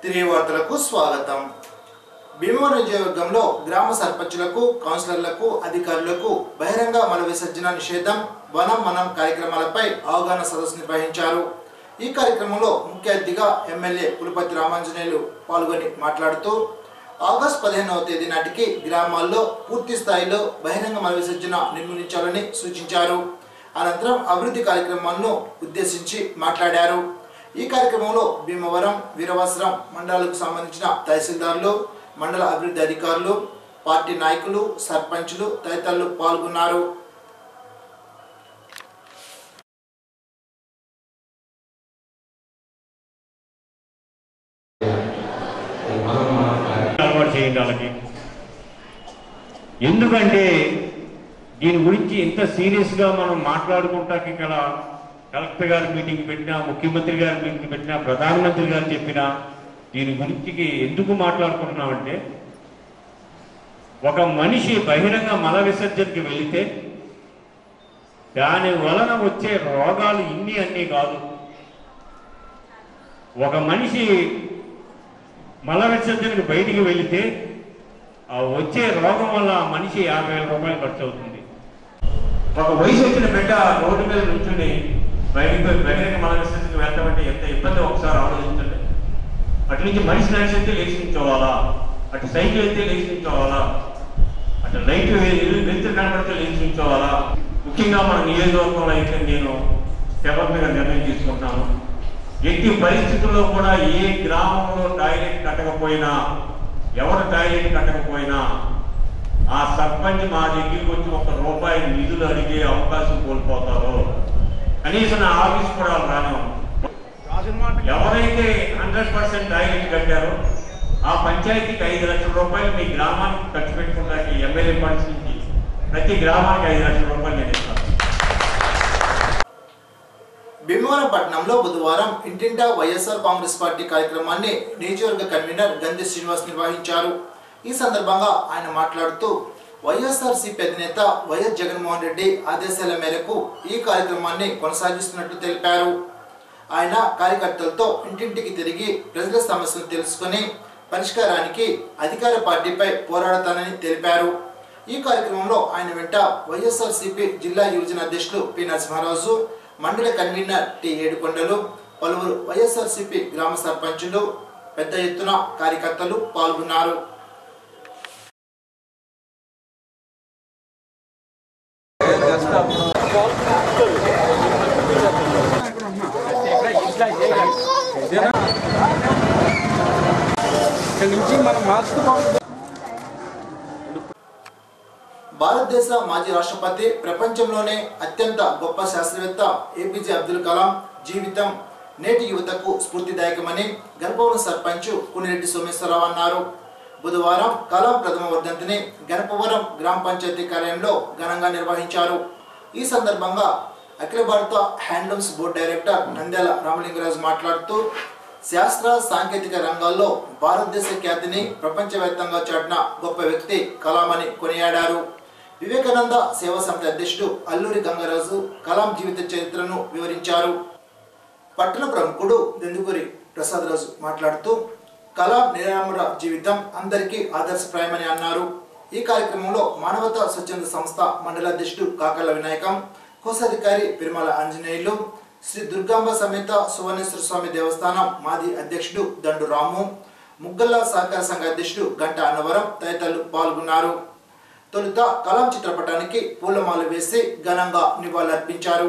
తిరిగి వార్తలకు స్వాగతం భీమవరం నియోజకవర్గంలో గ్రామ సర్పంచులకు కౌన్సిలర్లకు అధికారులకు బహిరంగ మల విసర్జన నిషేధం వనం మనం కార్యక్రమాలపై అవగాహన సదస్సు నిర్వహించారు ఈ కార్యక్రమంలో ముఖ్య అతిథిగా ఎమ్మెల్యే పులిపతి రామాంజనేయులు పాల్గొని మాట్లాడుతూ ఆగస్టు పదిహేనవ తేదీ నాటికి గ్రామాల్లో పూర్తి స్థాయిలో బహిరంగ మల విసర్జన నిర్మూలించాలని సూచించారు అనంతరం అభివృద్ధి కార్యక్రమాలను ఉద్దేశించి మాట్లాడారు ఈ కార్యక్రమంలో భీమవరం వీరవసరం మండలాలకు సంబంధించిన తహసీల్దార్లు మండల అభివృద్ధి అధికారులు పార్టీ నాయకులు సర్పంచులు తదితరులు పాల్గొన్నారు అలవాటు చేయండి వాళ్ళకి ఎందుకంటే దీని గురించి ఇంత సీరియస్గా మనం మాట్లాడుకుంటాకి ఇక్కడ కలెక్టర్ గారి మీటింగ్ పెట్టినా ముఖ్యమంత్రి గారి మీటింగ్ పెట్టినా ప్రధానమంత్రి గారు చెప్పినా దీని గురించి ఎందుకు మాట్లాడుకుంటున్నామంటే ఒక మనిషి బహిరంగ మల విసర్జనకి వెళితే దాని వలన వచ్చే రోగాలు ఇన్ని అన్నీ కాదు ఒక మనిషి మల విసర్జనకు బయటికి వెళితే ఆ వచ్చే రోగం వల్ల ఆ మనిషి యాభై వేల రూపాయలు ఖర్చు అవుతుంది ఒక వయసు వచ్చిన బిడ్డ రోడ్డు మీద నుంచుని బయటికి పోయి బహిరంగ మల విసర్జనకు వెళ్తామంటే ఎంత ఇబ్బంది ఒకసారి ఆలోచించండి అటు నుంచి మనిషి నడిచి అయితే లేచి నుంచోవాలా అటు సైకిల్ అయితే లేచి నుంచోవాలా అటు లైట్ వెళ్తురు కనబడితే లేచి నుంచోవాలా ముఖ్యంగా మన నియోజకవర్గంలో అయితే నేను స్టెప్ మీద నిర్ణయం తీసుకుంటున్నాను ఎట్టి పరిస్థితుల్లో కూడా ఏ గ్రామంలో టాయిలెట్ కట్టకపోయినా ఎవరు టాయిలెట్ కట్టకపోయినా ఆ సర్పంచ్ మా దగ్గరికి వచ్చి ఒక రూపాయి నిధులు అడిగే అవకాశం కోల్పోతారో కనీసం నా ఆఫీస్ కూడా వాళ్ళు రానివ్వను. ఎవరైతే హండ్రెడ్ పర్సెంట్ టాయిలెట్ కట్టారో ఆ పంచాయతీకి ఐదు లక్షల రూపాయలు మీ గ్రామానికి ఖర్చు పెట్టుకోవడానికి ఎమ్మెల్యే ఫండ్స్ నుంచి ప్రతి గ్రామానికి ఐదు లక్షల రూపాయలు నేను ఇస్తాను భీమవరం పట్టణంలో బుధవారం ఇంటింటా వైఎస్ఆర్ కాంగ్రెస్ పార్టీ కార్యక్రమాన్ని నియోజకవర్గ కన్వీనర్ గంధి శ్రీనివాస్ నిర్వహించారు ఈ సందర్భంగా ఆయన మాట్లాడుతూ వైఎస్ఆర్సీపీ అధినేత వైఎస్ జగన్మోహన్ రెడ్డి ఆదేశాల మేరకు ఈ కార్యక్రమాన్ని కొనసాగిస్తున్నట్లు తెలిపారు ఆయన కార్యకర్తలతో ఇంటింటికి తిరిగి ప్రజల సమస్యలు తెలుసుకొని పరిష్కారానికి అధికార పార్టీపై పోరాడతానని తెలిపారు ఈ కార్యక్రమంలో ఆయన వెంట వైఎస్ఆర్సీపీ జిల్లా యువజన అధ్యక్షులు పి నరసింహారాజు మండల కన్వీనర్ టి ఏడుకొండలు పలువురు వైఎస్ఆర్సీపీ గ్రామ సర్పంచులు పెద్ద ఎత్తున కార్యకర్తలు పాల్గొన్నారు ఇక్కడి నుంచి మనం మార్చుతూ భారతదేశ మాజీ రాష్ట్రపతి ప్రపంచంలోనే అత్యంత గొప్ప శాస్త్రవేత్త ఏపీజే అబ్దుల్ కలాం జీవితం నేటి యువతకు స్ఫూర్తిదాయకమని గణపవరం సర్పంచ్ కునిరెడ్డి సోమేశ్వరరావు అన్నారు బుధవారం కలాం ప్రథమ వర్ధంతిని గణపవరం గ్రామ పంచాయతీ కార్యాలయంలో ఘనంగా నిర్వహించారు ఈ సందర్భంగా అఖిల భారత handlooms board director Nandyala Ramalingaraju మాట్లాడుతూ శాస్త్ర సాంకేతిక రంగాల్లో భారతదేశ ఖ్యాతిని ప్రపంచవ్యాప్తంగా చాటిన గొప్ప వ్యక్తి కలాం అని కొనియాడారు వివేకానంద సేవా సమితి అధ్యక్షుడు అల్లూరి గంగరాజు కలాం జీవిత చరిత్రను వివరించారు పట్టణ ప్రముఖుడు దెందుకూరి ప్రసాదరాజు మాట్లాడుతూ కలాం నిరామర జీవితం అందరికీ ఆదర్శప్రాయమని అన్నారు ఈ కార్యక్రమంలో మానవతా స్వచ్ఛంద సంస్థ మండల అధ్యక్షుడు కాకల వినాయకం కోశాధికారి పెరుమల ఆంజనేయులు శ్రీ దుర్గాంబ సమేత సువర్ణేశ్వర స్వామి దేవస్థానం మాజీ అధ్యక్షుడు దండు రాము ముగ్గల్ల సహకార సంఘ అధ్యక్షుడు గంట అన్నవరం తదితరులు పాల్గొన్నారు తొలుత కలాం చిత్రపటానికి పూలమాల వేసి ఘనంగా నివాళులర్పించారు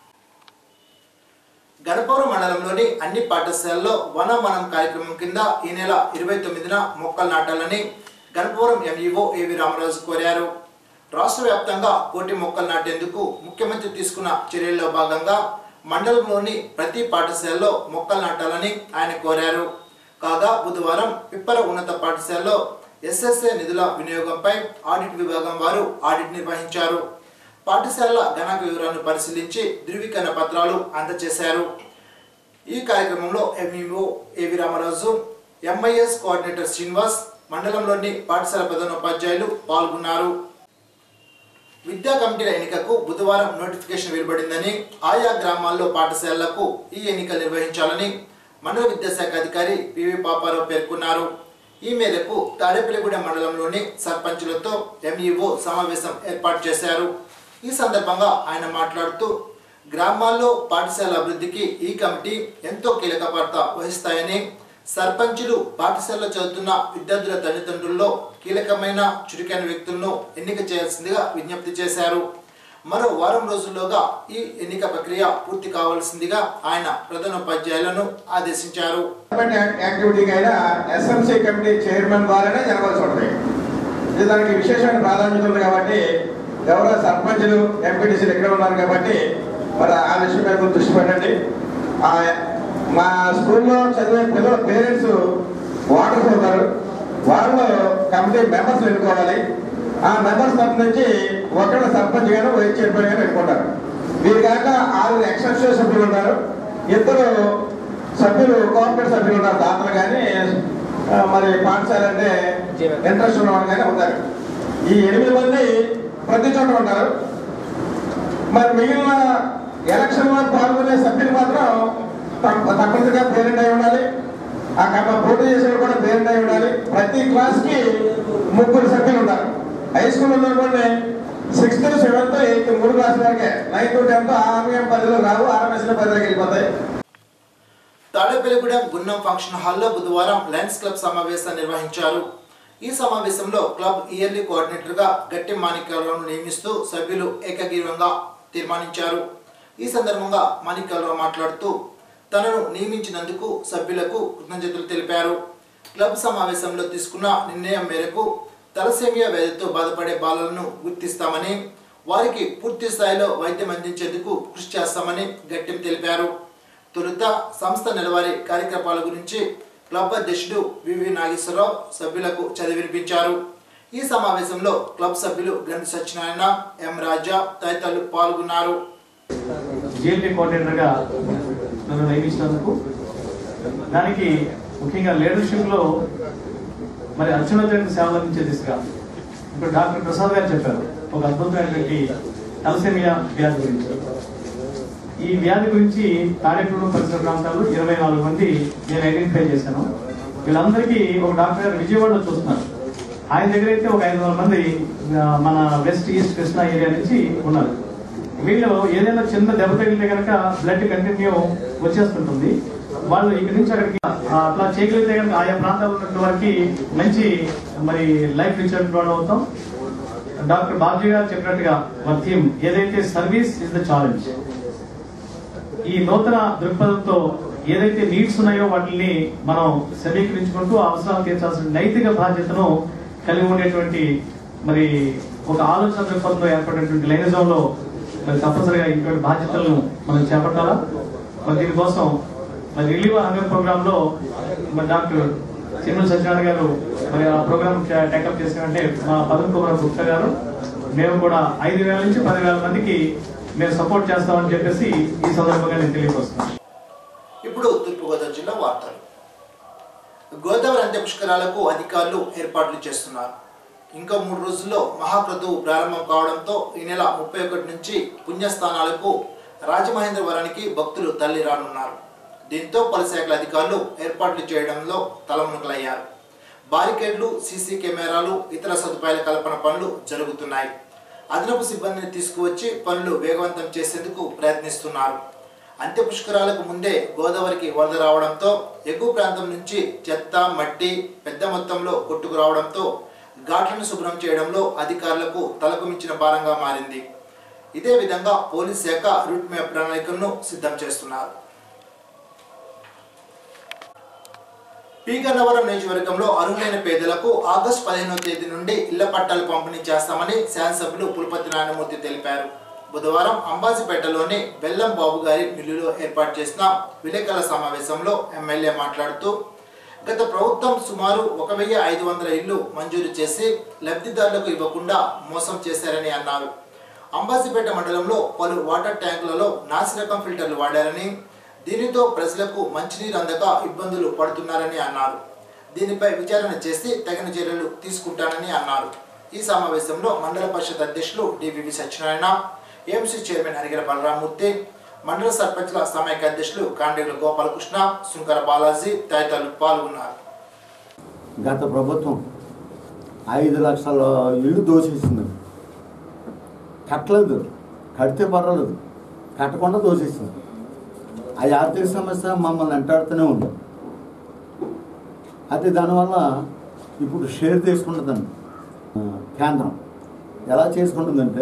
గణపవరం మండలంలోని అన్ని పాఠశాలల్లో వన వనం కార్యక్రమం కింద ఈ నెల ఇరవై తొమ్మిదిన మొక్కలు నాటాలని గణపవరం ఎంఈఓ ఏవి రామరాజు కోరారు రాష్ట్ర వ్యాప్తంగా కోటి మొక్కలు నాటేందుకు ముఖ్యమంత్రి తీసుకున్న చర్యల్లో భాగంగా మండలంలోని ప్రతి పాఠశాలలో మొక్కలు నాటాలని ఆయన కోరారు కాగా బుధవారం పిప్పల ఉన్నత పాఠశాలలో ఎస్ఎస్ఏ నిధుల వినియోగంపై ఆడిట్ విభాగం వారు ఆడిట్ నిర్వహించారు పాఠశాలల గణాంక వివరాలను పరిశీలించి ధృవీకరణ పత్రాలు అందజేశారు ఈ కార్యక్రమంలో ఎంఈఓ ఏవి రామరాజు ఎంఐఎస్ కోఆర్డినేటర్ శ్రీనివాస్ మండలంలోని పాఠశాల ప్రధానోపాధ్యాయులు పాల్గొన్నారు విద్యా కమిటీల ఎన్నికకు బుధవారం నోటిఫికేషన్ వెలువడిందని ఆయా గ్రామాల్లో పాఠశాలలకు ఈ ఎన్నికలు నిర్వహించాలని మండల విద్యాశాఖ అధికారి పివి పాపారావు పేర్కొన్నారు ఈ మేరకు తాడేపల్లిగూడెం మండలంలోని సర్పంచులతో ఎంఈఓ సమావేశం ఏర్పాటు చేశారు ఈ సందర్భంగా ఆయన మాట్లాడుతూ గ్రామాల్లో పాఠశాల అభివృద్ధికి ఈ కమిటీ ఎంతో కీలక పాత్ర వహిస్తాయని సర్పంచులు పాఠశాలలో చదువుతున్న విద్యార్థుల తల్లిదండ్రుల్లో కీలకమైన చురుకైన వ్యక్తులను ఎన్నిక చేయాల్సిందిగా విజ్ఞప్తి చేశారు మరో వారం రోజుల్లోగా ఈ ఎన్నిక ప్రక్రియ పూర్తి కావాల్సిందిగా ఆయన ప్రధానోపాధ్యాయులను ఆదేశించారు గవర్నమెంట్ యాక్- యాక్టివిటీకి అయినా ఎస్ఎంసీ కమిటీ చైర్మన్ ద్వారానే జరగాల్సి ఉంటుంది ఇది దానికి విశేషమైన ప్రాధాన్యత ఉంది కాబట్టి ఎవరో సర్పంచులు ఎంపీటీసీలు ఎక్కడ ఉన్నారు కాబట్టి మరి ఆ విషయం మీద కొంచెం దృష్టి పెట్టండి ఆ, మా స్కూల్లో చదివే పిల్లల పేరెంట్స్ వాటర్స్ ఉన్నారు వాళ్ళు కమిటీ మెంబర్స్ ఎన్నుకోవాలి ఆ మెంబర్స్ తరఫు నుంచి ఒకళ్ళ సర్పంచ్ గాను వైస్ చైర్మన్ గాను ఎన్నుకుంటారు వీరు కాక ఆరు ఎక్సెప్షన్ సభ్యులు ఉన్నారు ఇద్దరు సభ్యులు కోఆపరేటివ్ సభ్యులు ఉన్నారు దాతలు కానీ ఆ, మరి పాఠశాల అంటే ఇంట్రెస్ట్ ఉన్నవాళ్ళు కానీ ఉన్నారు ఈ ఎనిమిది మంది ప్రతి చోట ఉంటారు మరి మిగిలిన ఎలక్షన్ లో పాల్గొనే సభ్యులు మాత్రం తప్ప- తప్పనిసరిగా పేరెంట్ అయి ఉండాలి ఆ కమ్మ పోటీ చేసేవాడు కూడా పేరెంట్ అయి ఉండాలి ప్రతి క్లాస్ కి ముగ్గురు సభ్యులు ఉంటారు హై స్కూల్ ఉందనుకోండి సిక్స్త్ సెవెంత్ ఎయిత్ మూడు క్లాస్ వరకే నైన్త్ టెన్త్ ఆర్మీఎం పదిలో రావు ఆర్ఎంఎస్ పదిలోకి వెళ్ళిపోతాయి తాడేపల్లిగూడెం గున్నం ఫంక్షన్ హాల్లో బుధవారం లయన్స్ క్లబ్ సమావేశం నిర్వహించారు ఈ సమావేశంలో క్లబ్ ఇయర్లీ కోఆర్డినేటర్గా గట్టి మాణిక్యాలరావును నియమిస్తూ సభ్యులు ఏకగ్రీవంగా తీర్మానించారు ఈ సందర్భంగా మాణిక్యాలరావు మాట్లాడుతూ తనను నియమించినందుకు సభ్యులకు కృతజ్ఞతలు తెలిపారు క్లబ్ సమావేశంలో తీసుకున్న నిర్ణయం మేరకు తలసేమియా వ్యాధితో బాధపడే బాలలను గుర్తిస్తామని వారికి పూర్తి స్థాయిలో వైద్యం అందించేందుకు కృషి చేస్తామని గట్టిం తెలిపారు తొలుత సంస్థ నెలవారీ కార్యక్రమాల గురించి క్లబ్ అధ్యక్షుడు వివి నాగేశ్వరరావు సభ్యులకు చదివినిపించారు ఈ సమావేశంలో క్లబ్ సభ్యులు గంటి సత్యనారాయణ ఎం రాజా తదితరులు పాల్గొన్నారు జేఎల్టీ కోఆర్డినేటర్గా నన్ను నియమించినందుకు దానికి ముఖ్యంగా లీడర్షిప్లో మరి అత్యున్నతమైన సేవలు అందించే దిశగా ఇప్పుడు డాక్టర్ ప్రసాద్ గారు చెప్పారు ఒక అద్భుతమైనటువంటి తలసేమియా వ్యాధి గురించి ఈ వ్యాధి గురించి తాడేపూడి పరిసర ప్రాంతాల్లో ఇరవై నాలుగు మంది నేను ఐడెంటిఫై చేశాను వీళ్ళందరికీ ఒక డాక్టర్ గారు విజయవాడలో చూస్తున్నారు ఆయన దగ్గర అయితే ఒక ఐదు వందల మంది ఆ, మన వెస్ట్ ఈస్ట్ కృష్ణా ఏరియా నుంచి ఉన్నారు వీళ్ళు ఏదైనా చిన్న దెబ్బ తగిలితే కనుక బ్లడ్ కంటిన్యూ వచ్చేస్తుంటుంది వాళ్ళు ఇక్కడి నుంచి అక్కడికి ఆ, అట్లా చేయగలిగితే కనుక ఆయా ప్రాంతాల్లో ఉన్నటువంటి వారికి మంచి మరి లైఫ్ ఇచ్చేటువంటి వాళ్ళు అవుతాం డాక్టర్ బాబ్జీ గారు చెప్పినట్టుగా మన థీమ్ ఏదైతే సర్వీస్ ఇస్ ద ఛాలెంజ్ ఈ నూతన దృక్పథంతో ఏదైతే నీడ్స్ ఉన్నాయో వాటిని మనం సమీకరించుకుంటూ ఆ అవసరాలు తీర్చాల్సిన నైతిక బాధ్యతను కలిగి ఉండేటువంటి మరి ఒక ఆలోచన దృక్పథంలో ఏర్పడినటువంటి లైనిజంలో మరి తప్పనిసరిగా ఇటువంటి బాధ్యతలను మనం చేపట్టాలా మరి దీనికోసం మరి రిలీవ్ హంగర్ ప్రోగ్రామ్ లో మరి డాక్టర్ చిన్న సత్యనారాయణ గారు మరి ఆ ప్రోగ్రామ్ టేకప్ చేసినంటే మా పదం కుమార్ గుప్తా గారు మేము కూడా ఐదు వేల నుంచి పదివేల మందికి మేము సపోర్ట్ చేస్తామని చెప్పేసి ఈ సందర్భంగా నేను తెలియపరుస్తున్నాను ఇప్పుడు తూర్పుగోదావరి జిల్లా వార్తలు గోదావరి అంత్య పుష్కరాలకు అధికారులు ఏర్పాట్లు చేస్తున్నారు ఇంకా మూడు రోజుల్లో మహాక్రతువు ప్రారంభం కావడంతో ఈ నెల ముప్పై ఒకటి నుంచి పుణ్యస్థానాలకు రాజమహేంద్రవరానికి భక్తులు తల్లి రానున్నారు దీంతో పలు శాఖల అధికారులు ఏర్పాట్లు చేయడంలో తలమునకలయ్యారు బారికేడ్లు సీసీ కెమెరాలు ఇతర సదుపాయాల కల్పన పనులు జరుగుతున్నాయి అదనపు సిబ్బందిని తీసుకువచ్చి పనులు వేగవంతం చేసేందుకు ప్రయత్నిస్తున్నారు అంత్య పుష్కరాలకు ముందే గోదావరికి వరద రావడంతో ఎగువ ప్రాంతం నుంచి చెత్త మట్టి పెద్ద మొత్తంలో కొట్టుకురావడంతో ఘాట్లను శుభ్రం చేయడంలో అధికారులకు తలకు మించిన భారంగా మారింది ఇదే విధంగా పోలీస్ శాఖ రూట్ మ్యాప్ ప్రణాళికలను సిద్ధం చేస్తున్నారు పీగన్నవరం నియోజకవర్గంలో అర్హులైన పేదలకు ఆగస్టు పదిహేనవ తేదీ నుండి ఇళ్ల పట్టాలు పంపిణీ చేస్తామని శాసనసభ్యులు పులపతి నారాయణమూర్తి తెలిపారు బుధవారం అంబాజీపేటలోని బెల్లం బాబు గారి మిల్లులో ఏర్పాటు చేసిన విలేకరుల సమావేశంలో ఎమ్మెల్యే మాట్లాడుతూ గత ప్రభుత్వం సుమారు ఒక వెయ్యి ఐదు వందల ఇళ్లు మంజూరు చేసి లబ్ధిదారులకు ఇవ్వకుండా మోసం చేశారని అన్నారు అంబాజీపేట మండలంలో పలు వాటర్ ట్యాంకులలో నాసిరకం ఫిల్టర్లు వాడారని దీనితో ప్రజలకు మంచినీరు అందక ఇబ్బందులు పడుతున్నారని అన్నారు దీనిపై విచారణ చేసి తగిన చర్యలు తీసుకుంటానని అన్నారు ఈ సమావేశంలో మండల పరిషత్ అధ్యక్షులు DVV Satyanarayana AMC chairman Harigara Balaramurthy మండల సర్పంచ్ల సమైక్య అధ్యక్షులు కాండేగుల గోపాలకృష్ణ సుంకర బాలాజీ తదితరులు పాల్గొన్నారు గత ప్రభుత్వం ఐదు లక్షల ఇల్లు దోషిస్తుంది కట్టలేదు కడితే పర్వాలేదు కట్టకుండా దోషిస్తుంది ఆ ఆర్థిక సమస్య మమ్మల్ని వెంటాడుతూనే ఉంది అయితే దానివల్ల ఇప్పుడు షేర్ తీసుకుంటుందండి ఆ, కేంద్రం ఎలా చేసుకుంటుందంటే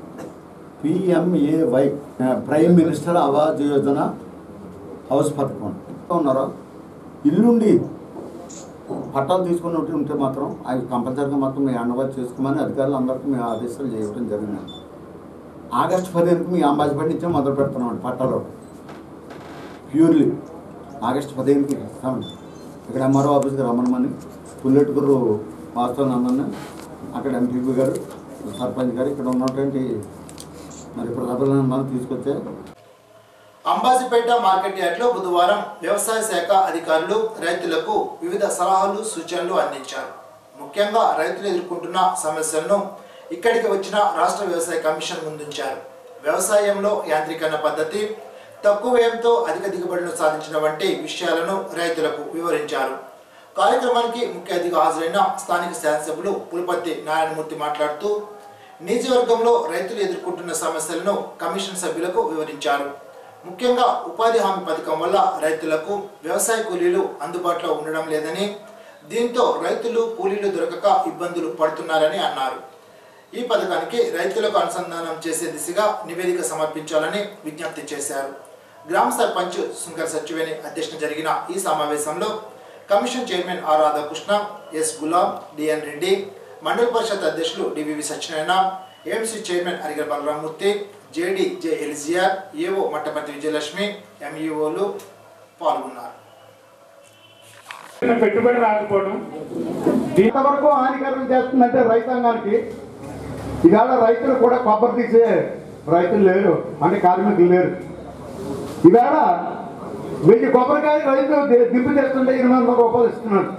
PMAY prime minister Awas Yojana house పథకం ఉన్నారో ఇల్లుండి పట్టాలు తీసుకుని ఉంటే ఉంటే మాత్రం అవి కంపల్సరీగా మాత్రం మీ అండవాళ్ళు చేసుకోమని అధికారులు అందరికీ మేము ఆదేశాలు చేయడం జరిగింది ఆగస్టు పదిహేనుకి మీ అంబాజీపేట నుంచే మొదలు పెడుతున్నాం పట్టాలు ప్యూర్లీ ఆగస్టు పదిహేనుకి ఇస్తామండి ఇక్కడ ఎంఆర్ఓ ఆఫీస్కి రమ్మనమని పుల్లెట్టుకురు వాస్తవం అందరిని అక్కడ ఎంపీపీ గారు సర్పంచ్ గారు ఇక్కడ ఉన్నటువంటి మరి ప్రజలందరూ తీసుకొచ్చే అంబాజీపేట మార్కెట్ యార్డ్లో బుధవారం వ్యవసాయ శాఖ అధికారులు రైతులకు వివిధ సలహాలు సూచనలు అందించారు ముఖ్యంగా రైతులు ఎదుర్కొంటున్న సమస్యలను ఇక్కడికి వచ్చిన రాష్ట్ర వ్యవసాయ కమిషన్ ముందుంచారు వ్యవసాయంలో యాంత్రీకరణ పద్ధతి తక్కువ వ్యయంతో అధిక దిగుబడులను సాధించిన వంటి విషయాలను రైతులకు వివరించారు కార్యక్రమానికి ముఖ్య అతిథిగా హాజరైన స్థానిక శాసనసభ్యులు పులపర్తి నారాయణమూర్తి మాట్లాడుతూ నియోజకవర్గంలో రైతులు ఎదుర్కొంటున్న సమస్యలను కమిషన్ సభ్యులకు వివరించారు ముఖ్యంగా ఉపాధి హామీ పథకం వల్ల రైతులకు వ్యవసాయ కూలీలు అందుబాటులో ఉండడం లేదని దీంతో రైతులు కూలీలు దొరకక ఇబ్బందులు పడుతున్నారని అన్నారు ఈ పథకానికి రైతులకు అనుసంధానం చేసే దిశగా నివేదిక సమర్పించాలని విజ్ఞప్తి చేశారు గ్రామ సర్పంచ్ సుంకర్ సచివేని అధ్యక్షత జరిగిన ఈ సమావేశంలో commission chairman R Radhakrishna S Ghulam DN Reddy మండల పరిషత్ అధ్యక్షులు DVV Satyanarayana AMC chairman Arigala Balaramurthy JD J LGR AO Mattaparthi Vijayalakshmi ఎంఈఓలు పాల్గొన్నారు పెట్టుబడి రాకపోవడం ఇంతవరకు హానికరం చేస్తుందంటే రైతాంగానికి ఇవాళ రైతులు కూడా కొబ్బరి తీసే రైతులు లేరు అంటే కార్మికులు లేరు ఇవాళ వెయ్యి కొబ్బరికాయ రైతు ది- దింపు చేస్తుంటే ఎనిమిది వందల రూపాయలు ఇస్తున్నాడు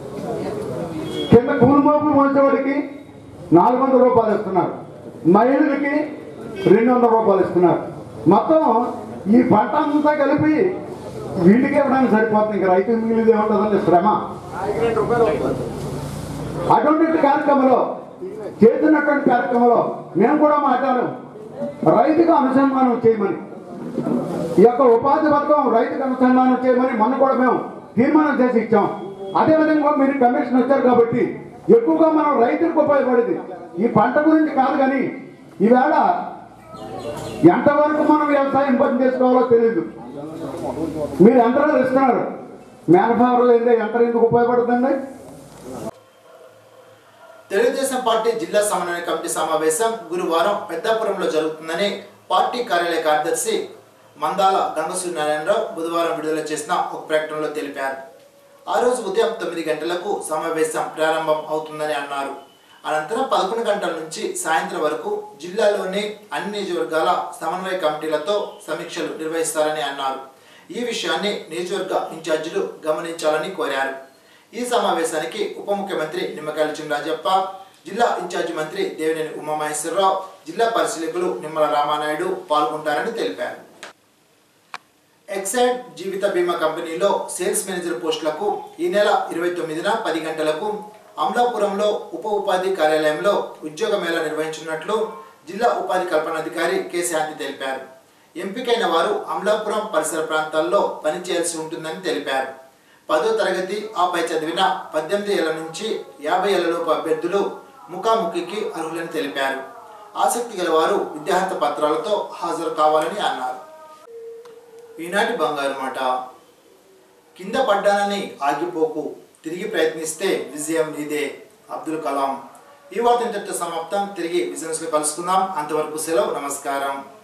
కింద కూలి మోపులు మోసేవాడికి నాలుగు వందల రూపాయలు ఇస్తున్నారు మహిళలకి రెండు వందల రూపాయలు ఇస్తున్నారు మొత్తం ఈ పంట అంతా కలిపి వీళ్ళకి ఇవ్వడానికి సరిపోతుంది ఇంకా రైతు మిగిలిది ఏముంటుందండి శ్రమ అటువంటి కార్యక్రమంలో చేస్తున్నటువంటి కార్యక్రమంలో మేము కూడా మాట్లాడాం రైతుకు అనుసంధానం చేయమని ఈ యొక్క ఉపాధి పథకం రైతుకు అనుసంధానం చేయమని మొన్న కూడా మేము తీర్మానం చేసి ఇచ్చాం అదేవిధంగా మీరు కమిషన్ వచ్చారు కాబట్టి ఎక్కువగా మనం రైతులకు ఉపయోగపడేది ఈ పంట గురించి కాదు కానీ ఈవేళ ఎంతవరకు మనం వ్యవసాయం పని చేసుకోవాలో తెలియదు మీరు యంత్రాలు ఇస్తున్నారు మేనఫావర్ లేదా యంత్రం ఎందుకు ఉపయోగపడుతుంది తెలుగుదేశం పార్టీ జిల్లా సమన్వయ కమిటీ సమావేశం గురువారం పెద్దాపురంలో జరుగుతుందని పార్టీ కార్యాలయ కార్యదర్శి మందాల గంగసూరి నారాయణరావు బుధవారం విడుదల చేసిన ఒక ప్రకటనలో తెలిపారు ఆ రోజు ఉదయం తొమ్మిది గంటలకు సమావేశం ప్రారంభం అవుతుందని అన్నారు అనంతరం పదకొండు గంటల నుంచి సాయంత్రం వరకు జిల్లాలోని అన్ని నియోజకవర్గాల సమన్వయ కమిటీలతో సమీక్షలు నిర్వహిస్తారని అన్నారు ఈ విషయాన్ని నియోజకవర్గ ఇన్ఛార్జీలు గమనించాలని కోరారు ఈ సమావేశానికి ఉప ముఖ్యమంత్రి నిమ్మకాయల చినరాజప్ప జిల్లా ఇన్ఛార్జి మంత్రి దేవినేని ఉమామహేశ్వరరావు జిల్లా పరిశీలకులు నిమ్మల రామానాయుడు పాల్గొంటారని తెలిపారు ఎక్సైడ్ జీవిత బీమా కంపెనీలో సేల్స్ మేనేజర్ పోస్టులకు ఈ నెల ఇరవై తొమ్మిదిన పది గంటలకు అమలాపురంలో ఉప ఉపాధి కార్యాలయంలో ఉద్యోగ మేళా నిర్వహించున్నట్లు జిల్లా ఉపాధి కల్పనాధికారి కె శాంతి తెలిపారు ఎంపికైన వారు అమలాపురం పరిసర ప్రాంతాల్లో పనిచేయాల్సి ఉంటుందని తెలిపారు పదో తరగతి ఆపై చదివిన పద్దెనిమిది ఏళ్ల నుంచి యాభై ఏళ్లలోపు అభ్యర్థులు ముఖాముఖికి అర్హులని తెలిపారు ఆసక్తి గల వారు విద్యార్థి పత్రాలతో హాజరు కావాలని అన్నారు ఈనాటి బంగారు మాట కింద పడ్డానని ఆగిపోకు తిరిగి ప్రయత్నిస్తే విజయం నీదే అబ్దుల్ కలాం ఈ వార్త ఇంతటితో సమాప్తం తిరిగి బిజినెస్లో కలుసుకుందాం అంతవరకు సెలవు నమస్కారం